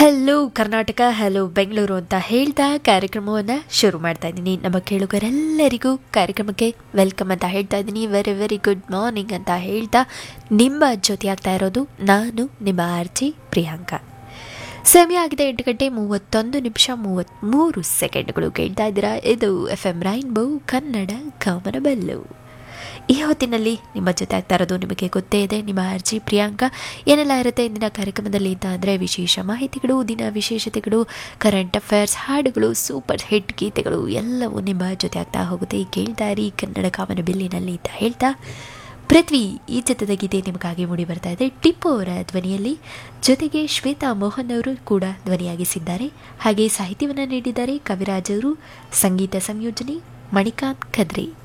hello Karnataka hello Bengaluru ಅಂತ ಹೇಳ್ತಾ ಕಾರ್ಯಕ್ರಮವನ್ನು ಶುರು ಮಾಡ್ತಾ ಇದ್ದೀನಿ ನಮ್ಮ ಕೇಳುಗರೆಲ್ಲರಿಗೂ ಕಾರ್ಯಕ್ರಮಕ್ಕೆ ವೆಲ್ಕಮ್ ಅಂತ ಹೇಳ್ತಾ ಇದ್ದೀನಿ ವೆರಿ ವೆರಿ ಗುಡ್ ಮಾರ್ನಿಂಗ್ ಅಂತ ಹೇಳ್ತಾ ನಿಮ್ಮ ಜೊತೆಯಾಗ್ತಾ ಇರೋದು ನಾನು ನಿಮ್ಮ ಆರ್ಜಿ ಪ್ರಿಯಾಂಕಾ ಸಮಯ ಆಗಿದೆ ಎಂಟು ಗಂಟೆ ಮೂವತ್ತೊಂದು ನಿಮಿಷ ಮೂವತ್ತ್ಮೂರು ಸೆಕೆಂಡ್ಗಳು ಕೇಳ್ತಾ ಇದ್ದೀರಾ ಇದು ಎಫ್ ಎಂ ರೈನ್ಬೋ ಕನ್ನಡ ಗಮನಬಲ್ಲು ಈ ಹೊತ್ತಿನಲ್ಲಿ ನಿಮ್ಮ ಜೊತೆ ಆಗ್ತಾ ಇರೋದು ನಿಮಗೆ ಗೊತ್ತೇ ಇದೆ ನಿಮ್ಮ ಅರ್ಜಿ ಪ್ರಿಯಾಂಕಾ ಏನೆಲ್ಲ ಇರುತ್ತೆ ಇಂದಿನ ಕಾರ್ಯಕ್ರಮದಲ್ಲಿ ಅಂತ ಅಂದರೆ ವಿಶೇಷ ಮಾಹಿತಿಗಳು ದಿನ ವಿಶೇಷತೆಗಳು ಕರೆಂಟ್ ಅಫೇರ್ಸ್ ಹಾಡುಗಳು ಸೂಪರ್ ಹಿಟ್ ಗೀತೆಗಳು ಎಲ್ಲವೂ ನಿಮ್ಮ ಜೊತೆ ಆಗ್ತಾ ಹೋಗುತ್ತೆ ಕೇಳ್ತಾ ಇರಿ ಕನ್ನಡ ಕಾಮನ ಬಿಲ್ಲಿನಲ್ಲಿ ಅಂತ ಹೇಳ್ತಾ ಪೃಥ್ವಿ ಈ ಚಿತ್ರದ ಗೀತೆ ನಿಮಗಾಗಿ ಮೂಡಿ ಬರ್ತಾ ಇದೆ ಟಿಪ್ಪು ಅವರ ಧ್ವನಿಯಲ್ಲಿ ಜೊತೆಗೆ ಶ್ವೇತಾ ಮೋಹನ್ ಅವರು ಕೂಡ ಧ್ವನಿಯಾಗಿಸಿದ್ದಾರೆ ಹಾಗೆ ಸಾಹಿತ್ಯವನ್ನು ನೀಡಿದ್ದಾರೆ ಕವಿರಾಜ್ ಅವರು ಸಂಗೀತ ಸಂಯೋಜನೆ ಮಣಿಕಾಂತ್ ಖದ್ರಿ